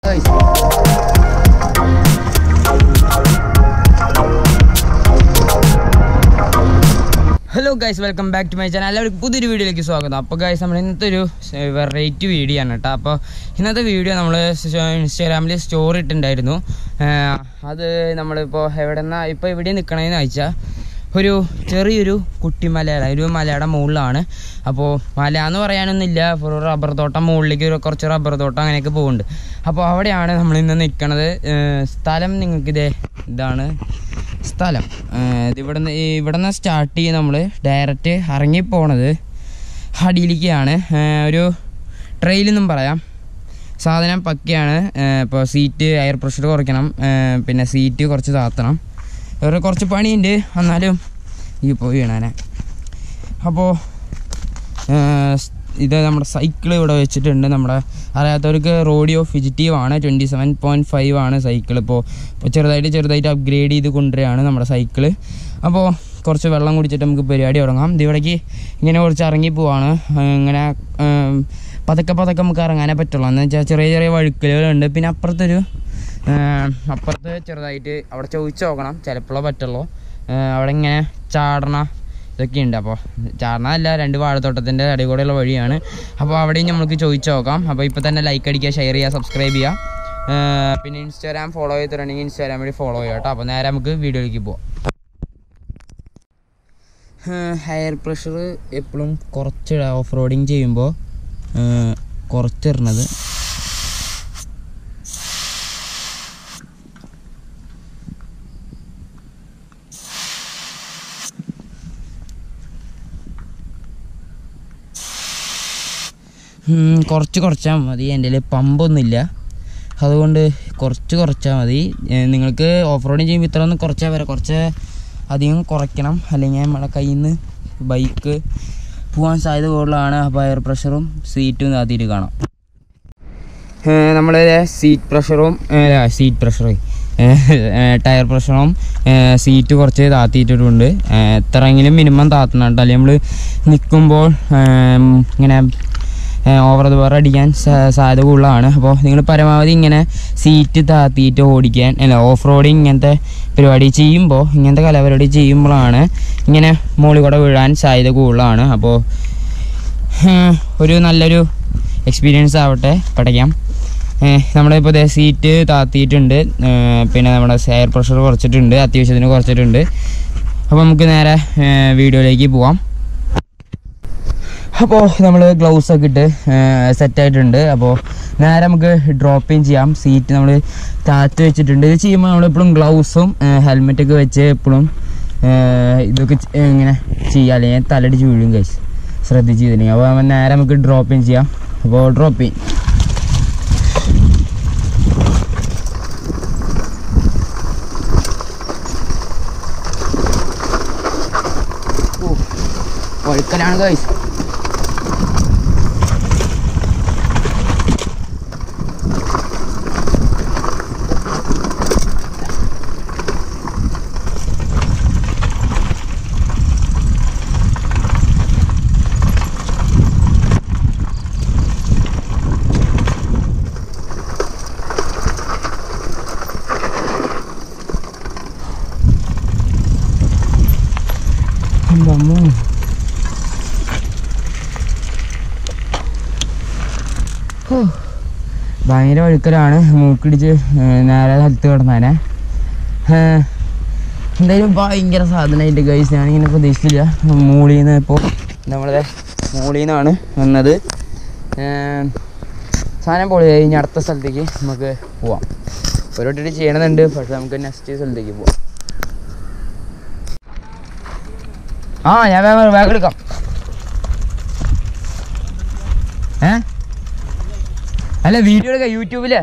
Hello guys welcome back to my channel എല്ലാവർക്കും പുതിയൊരു വീഡിയോയിലേക്ക് സ്വാഗതം അപ്പോൾ ഗൈസ് നമ്മൾ ഇന്നത്തെ ഒരു വെറൈറ്റി വീഡിയോ ആണ് കേട്ടോ അപ്പോൾ ഇന്നത്തെ വീഡിയോ നമ്മൾ ഇൻസ്റ്റാഗ്രാമിൽ സ്റ്റോറി ഇട്ടിട്ടുണ്ടായിരുന്നു ആഹ് അത് നമ്മളിപ്പോൾ എവിടെ നിന്നാ ഇപ്പോൾ എവിടെ നിൽക്കണമെന്ന് വെച്ചാൽ ഒരു ചെറിയൊരു കുട്ടിമലയുടെ ഒരു മലയുടെ മുകളിലാണ് അപ്പോൾ മല എന്ന് പറയാനൊന്നുമില്ല ഒരു റബ്ബർ തോട്ടം മുകളിലേക്ക് ഒരു കുറച്ച് റബ്ബർ തോട്ടം അങ്ങനെയൊക്കെ പോകുന്നുണ്ട് അപ്പോൾ അവിടെയാണ് നമ്മൾ ഇന്ന് നിൽക്കണത് ഏഹ് സ്ഥലം നിങ്ങൾക്ക് ഇതേ ഇതാണ് സ്ഥലം ഏഹ് ഇത് ഇവിടുന്ന് ഇവിടുന്ന് സ്റ്റാർട്ട് ചെയ്ത് നമ്മൾ ഡയറക്റ്റ് ഇറങ്ങിപ്പോണത് അടിയിലേക്കാണ് ഏഹ് ഒരു ട്രെയിലെന്നും പറയാം സാധനം പക്കയാണ് ഇപ്പോൾ സീറ്റ് എയർ പ്രഷർ കുറയ്ക്കണം ഏഹ് പിന്നെ സീറ്റ് കുറച്ച് താത്തണം വേറെ കുറച്ച് പണിയുണ്ട് എന്നാലും ഈ പോയി വീണാനെ അപ്പോൾ ഇത് നമ്മുടെ സൈക്കിൾ ഇവിടെ വെച്ചിട്ടുണ്ട് നമ്മുടെ അറിയാത്തവർക്ക് റോഡിയോ ഫിജിറ്റീവ് ആണ് ട്വൻറ്റി സെവൻ പോയിൻറ്റ് ഫൈവ് ആണ് സൈക്കിൾ ഇപ്പോൾ ഇപ്പോൾ ചെറുതായിട്ട് ചെറുതായിട്ട് അപ്ഗ്രേഡ് ചെയ്ത് കൊണ്ടുവരികയാണ് നമ്മുടെ സൈക്കിള് അപ്പോൾ കുറച്ച് വെള്ളം കുടിച്ചിട്ട് നമുക്ക് പരിപാടി തുടങ്ങാം ഇതിവിടേക്ക് ഇങ്ങനെ കുറച്ച് ഇറങ്ങി പോവാണ് ഏഹ് ഇങ്ങനെ ഏഹ് പതുക്കെ പതുക്കെ നമുക്ക് ഇറങ്ങാനേ പറ്റുള്ളൂ എന്ന് വെച്ചാൽ ചെറിയ ചെറിയ വഴുക്കലുകളുണ്ട് പിന്നെ അപ്പുറത്തൊരു ഏഹ് അപ്പുറത്ത് ചെറുതായിട്ട് അവിടെ ചോദിച്ചു നോക്കണം ചിലപ്പോഴേ പറ്റുള്ളൂ ഏഹ് അവിടെ ഇങ്ങനെ ചാടണ ഇതൊക്കെ ഉണ്ട് അപ്പോൾ ചാടണമല്ല രണ്ട് വാഴത്തോട്ടത്തിൻ്റെ ഇടയിൽ കൂടെയുള്ള വഴിയാണ് അപ്പോൾ അവിടെയും നമുക്ക് ചോദിച്ചു നോക്കാം അപ്പോൾ ഇപ്പോൾ തന്നെ ലൈക്ക് അടിക്കുക ഷെയർ ചെയ്യുക സബ്സ്ക്രൈബ് ചെയ്യുക ഏഹ് പിന്നെ ഇൻസ്റ്റാഗ്രാം ഫോളോ ചെയ്തിട്ടുണ്ടെങ്കിൽ ഇൻസ്റ്റാഗ്രാം വഴി ഫോളോ ചെയ്യുക കേട്ടോ അപ്പോൾ നേരെ നമുക്ക് വീഡിയോയിലേക്ക് പോവാം ഹെയർ പ്രഷർ എപ്പോഴും കുറച്ച് ഓഫ് റോഡിങ് ചെയ്യുമ്പോൾ കുറച്ചിടണത് ഉം, കുറച്ച് കുറച്ചാൽ മതി എൻ്റെ കയ്യിൽ പമ്പൊന്നുമില്ല അതുകൊണ്ട് കുറച്ച് കുറച്ചാൽ മതി ഏ, നിങ്ങൾക്ക് ഓഫ് റോഡിങ് ചെയ്യുമ്പോൾ ഇത്ര ഒന്ന് കുറച്ചാൽ വരെ കുറച്ച് അധികം കുറയ്ക്കണം അല്ലെങ്കിൽ നമ്മുടെ കയ്യിൽ നിന്ന് ബൈക്ക് പോകാൻ സാധ്യത കൂടുതലാണ് അപ്പോൾ എയർ പ്രഷറും സീറ്റും താത്തിയിട്ട് കാണാം നമ്മൾ സീറ്റ് പ്രഷറും സീറ്റ് പ്രഷറും ടയർ പ്രഷറും സീറ്റ് കുറച്ച് താത്തിയിട്ടിട്ടുണ്ട് എത്രയെങ്കിലും മിനിമം താത്തണം കേട്ടോ അല്ലെങ്കിൽ നമ്മൾ നിൽക്കുമ്പോൾ ഇങ്ങനെ ഓവർ ദ ബർ അടിക്കാൻ സാ- സാധ്യത കൂടുതലാണ് അപ്പോൾ നിങ്ങൾ പരമാവധി ഇങ്ങനെ സീറ്റ് താത്തിയിട്ട് ഓടിക്കാൻ അല്ല ഓഫ് റോഡിങ് ഇങ്ങനത്തെ പരിപാടി ചെയ്യുമ്പോൾ ഇങ്ങനത്തെ കലാപരിപാടി ചെയ്യുമ്പോഴാണ് ഇങ്ങനെ മുകളിൽ കൂടെ വീഴാൻ സാധ്യത കൂടുതലാണ് അപ്പോൾ ഏഹ്, ഒരു നല്ലൊരു എക്സ്പീരിയൻസ് ആവട്ടെ പഠിക്കാം നമ്മളിപ്പോൾ ഇതേ സീറ്റ് താത്തിയിട്ടുണ്ട് ഏഹ്, പിന്നെ നമ്മുടെ എയർ പ്രഷർ കുറച്ചിട്ടുണ്ട് അത്യാവശ്യത്തിന് കുറച്ചിട്ടുണ്ട് അപ്പോൾ നമുക്ക് നേരെ ഏഹ്, വീഡിയോയിലേക്ക് പോവാം അപ്പോൾ നമ്മൾ ഗ്ലൗസ് ഒക്കെ ഇട്ട് സെറ്റ് ആയിട്ടുണ്ട് അപ്പോൾ നേരെ നമുക്ക് ഡ്രോപ്പിങ് ചെയ്യാം സീറ്റ് നമ്മൾ താത്ത് വെച്ചിട്ടുണ്ട് ഇത് ചെയ്യുമ്പോൾ നമ്മളെപ്പോഴും ഗ്ലൗസും ഹെൽമെറ്റൊക്കെ വെച്ച് എപ്പോഴും ഇതൊക്കെ ചെ- ഇങ്ങനെ ചെയ്യുക അല്ലെങ്കിൽ തലടിച്ച് വീഴും കഴിച്ച് ശ്രദ്ധിച്ച് ചെയ്തില്ലെങ്കിൽ അപ്പോൾ നേരെ നമുക്ക് ഡ്രോപ്പിങ് ചെയ്യാം അപ്പോൾ ഡ്രോപ്പിങ് വഴുക്കലാണ് കഴിച്ച് അമ്മോ. ഹോ. ഭയങ്കര വഴുക്കലാണ് മൂക്കിടിച്ച് ഏഹ്, നേരെ സ്ഥലത്ത് കിടന്നാനെ ഏഹ്, എന്തായാലും ഭയങ്കര സാധനമായിട്ട് ഗൈസ് ഞാനിങ്ങനെ പ്രതീക്ഷിച്ചില്ല മൂളിയിൽ നിന്ന് ഇപ്പോൾ നമ്മളെ മൂളിയിൽ നിന്നാണ് വന്നത് ഏഹ്, സാധനം പൊളി കഴിഞ്ഞ് അടുത്ത സ്ഥലത്തേക്ക് നമുക്ക് പോവാം ഒരു വട്ടിട്ട് ചെയ്യണമെന്നുണ്ട് പക്ഷെ നമുക്ക് നെക്സ്റ്റ് സ്ഥലത്തേക്ക് പോവാം ആ ഞാൻ വേഗം വേഗം എടുക്കാം ഏ അല്ല വീഡിയോ എടുക്കാം യൂട്യൂബില്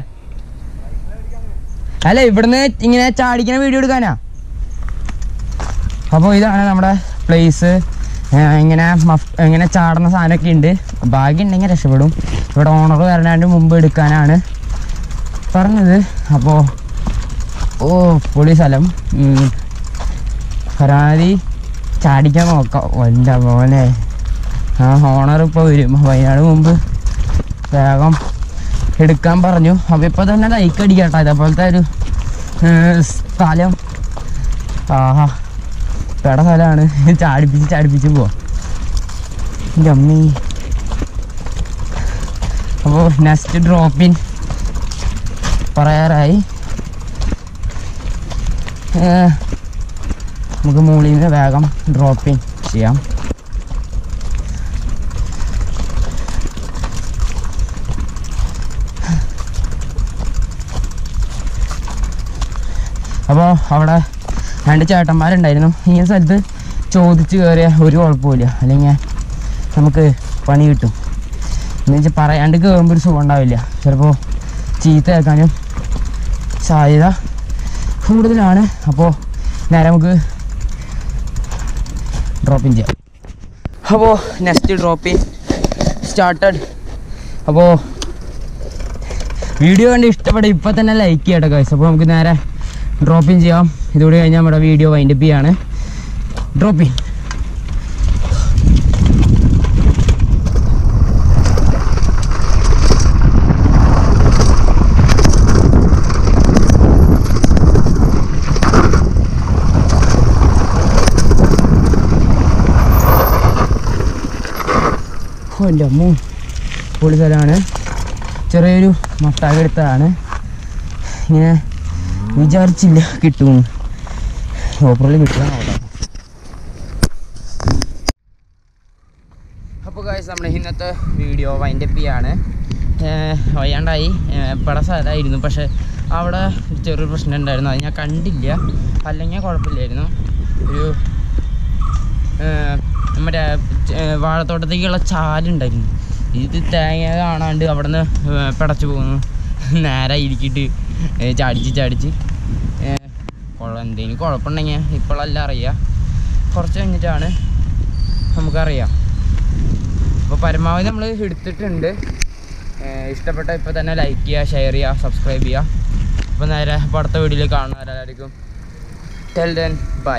അല്ല ഇവിടുന്ന് ഇങ്ങനെ ചാടിക്കണ വീഡിയോ എടുക്കാനാ അപ്പോൾ ഇതാണ് നമ്മുടെ പ്ലേസ് ഇങ്ങനെ മഫ് ഇങ്ങനെ ചാടുന്ന സാധനമൊക്കെ ഉണ്ട് ഭാഗ്യം ഉണ്ടെങ്കിൽ രക്ഷപ്പെടും ഇവിടെ ഓണർ വരണാണ്ട് മുമ്പ് എടുക്കാനാണ് പറഞ്ഞത് അപ്പോൾ ഓ പൊളി സ്ഥലം ഉം. പരാതി ചാടിക്കാൻ നോക്കാം വല്ല പോലെ ആ ഓണർ ഇപ്പോൾ വരും വൈകുന്നേരം മുമ്പ് വേഗം എടുക്കാൻ പറഞ്ഞു അപ്പോൾ ഇപ്പോൾ തന്നെ ലൈക്ക് അടിക്കട്ടെ ഇതേപോലത്തെ ഒരു ഏർ, സ്ഥലം ആഹാ പേട സ്ഥലമാണ് ചാടിപ്പിച്ച് ചാടിപ്പിച്ച് പോവാം എൻ്റെ അമ്മീ അപ്പോൾ നെക്സ്റ്റ് ഡ്രോപ്പിൻ പറയാറായി ഏർ, നമുക്ക് മുകളിൽ നിന്ന് വേഗം ഡ്രോപ്പിൻ ചെയ്യാം അപ്പോൾ അവിടെ രണ്ട് ചേട്ടന്മാരുണ്ടായിരുന്നു ഈ സ്ഥലത്ത് ചോദിച്ച് കയറിയ ഒരു കുഴപ്പമില്ല അല്ലെങ്കിൽ നമുക്ക് പണി കിട്ടും എന്ന് വെച്ചാൽ പറയാണ്ട് കയറുമ്പോൾ ഒരു സുഖം ഉണ്ടാവില്ല ചിലപ്പോൾ ചീത്ത കേൾക്കാനും സാധ്യത കൂടുതലാണ് അപ്പോൾ നേരെ നമുക്ക് ഡ്രോപ്പിൻ ചെയ്യാം അപ്പോൾ നെക്സ്റ്റ് ഡ്രോപ്പിൻ സ്റ്റാർട്ടഡ് അപ്പോൾ വീഡിയോ കണ്ട് ഇഷ്ടപ്പെട്ട ഇപ്പം തന്നെ ലൈക്ക് ചെയ്യട്ടെ ഗൈസ് അപ്പോൾ നമുക്ക് നേരെ ഡ്രോപ്പിൻ ചെയ്യാം ഇതുകൂടി കഴിഞ്ഞാൽ നമ്മുടെ വീഡിയോ വൈൻഡപ്പ് ചെയ്യാണ് ഡ്രോപ്പിൻ ഓ എൻ്റെ അമ്മോ പൊളി സ്ഥലമാണ് ചെറിയൊരു മട്ടാക എടുത്തതാണ് ഇങ്ങനെ വിചാരിച്ചില്ല കിട്ടും ഓപ്പറിൽ കിട്ടുക അപ്പോൾ കാഴ്ച നമ്മുടെ ഇന്നത്തെ വീഡിയോ വൈൻഡപ്പ് ചെയ്യാണ് ഏഹ് വയ്യാണ്ടായി ഏഹ് പട സ്ഥലമായിരുന്നു പക്ഷെ അവിടെ ഒരു ചെറിയൊരു പ്രശ്നം ഉണ്ടായിരുന്നു അത് ഞാൻ കണ്ടില്ല അല്ലെങ്കിൽ കുഴപ്പമില്ലായിരുന്നു ഒരു ഏഹ് മറ്റേ ചെ- വാഴത്തോട്ടത്തേക്കുള്ള ചാലുണ്ടായിരുന്നു ഇത് തേങ്ങ കാണാണ്ട് അവിടെ നിന്ന് പിടച്ചു പോകുന്നു നേരെ ഇരിക്കിട്ട് ഏഹ് ചാടിച്ച് ചാടിച്ച് ഏഹ് കുഴ- എന്തെങ്കിലും കുഴപ്പമുണ്ടെങ്കിൽ ഇപ്പോഴല്ല അറിയുക കുറച്ച് കഴിഞ്ഞിട്ടാണ് നമുക്കറിയാം അപ്പോൾ പരമാവധി നമ്മൾ എടുത്തിട്ടുണ്ട് ഏഹ് ഇഷ്ടപ്പെട്ട ഇപ്പോൾ തന്നെ ലൈക്ക് ചെയ്യുക ഷെയർ ചെയ്യുക സബ്സ്ക്രൈബ് ചെയ്യുക അപ്പോൾ നേരെ അപ്പോൾ അടുത്ത വീഡിയോയിൽ കാണുന്നവരെല്ലാവർക്കും ടെൽ ദെൻ ബൈ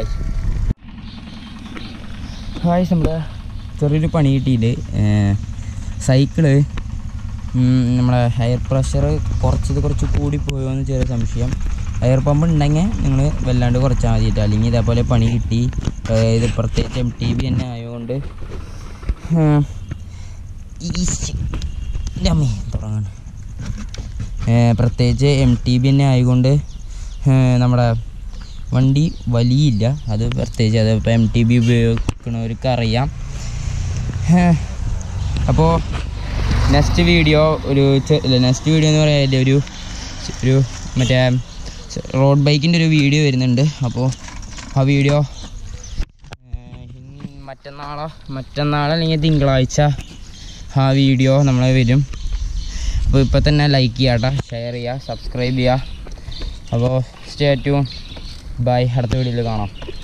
ഹായ് നമ്മുടെ ചെറിയൊരു പണി കിട്ടിയിട്ട് സൈക്കിള് നമ്മളെ എയർ പ്രഷർ കുറച്ചത് കുറച്ച് കൂടി പോയോ എന്ന് ചെറിയ സംശയം എയർ പമ്പ് ഉണ്ടെങ്കിൽ നിങ്ങൾ വല്ലാണ്ട് കുറച്ചാൽ മതിയിട്ട് അല്ലെങ്കിൽ ഇതേപോലെ പണി കിട്ടി ഏഹ് ഇത് പ്രത്യേകിച്ച് എം ടി ബി തന്നെ ആയതുകൊണ്ട് ഏഹ് ഈശ്ശ്. എൻ്റെ അമ്മേ തുടങ്ങാണ് പ്രത്യേകിച്ച് എം ടി ബി തന്നെ ആയതുകൊണ്ട് ഏഹ് നമ്മുടെ വണ്ടി വലിയില്ല അത് പ്രത്യേകിച്ച് അത് ഇപ്പോൾ എം ടി ബി ഉപയോഗിക്കുന്നവർക്ക് അറിയാം അപ്പോൾ നെക്സ്റ്റ് വീഡിയോ ഒരു നെക്സ്റ്റ് വീഡിയോ എന്ന് പറയാൻ ഒരു ചെ- ഒരു മറ്റേ റോഡ് ബൈക്കിൻ്റെ ഒരു വീഡിയോ വരുന്നുണ്ട് അപ്പോൾ ആ വീഡിയോ മറ്റന്നാളോ മറ്റന്നാൾ അല്ലെങ്കിൽ തിങ്കളാഴ്ച ആ വീഡിയോ നമ്മൾ വരും അപ്പോൾ ഇപ്പോൾ തന്നെ ലൈക്ക് ചെയ്യാട്ടോ ഷെയർ ചെയ്യുക സബ്സ്ക്രൈബ് ചെയ്യുക അപ്പോൾ സ്റ്റേ ട്യൂൺ ബൈ അടുത്ത വീഡിയോയിൽ കാണാം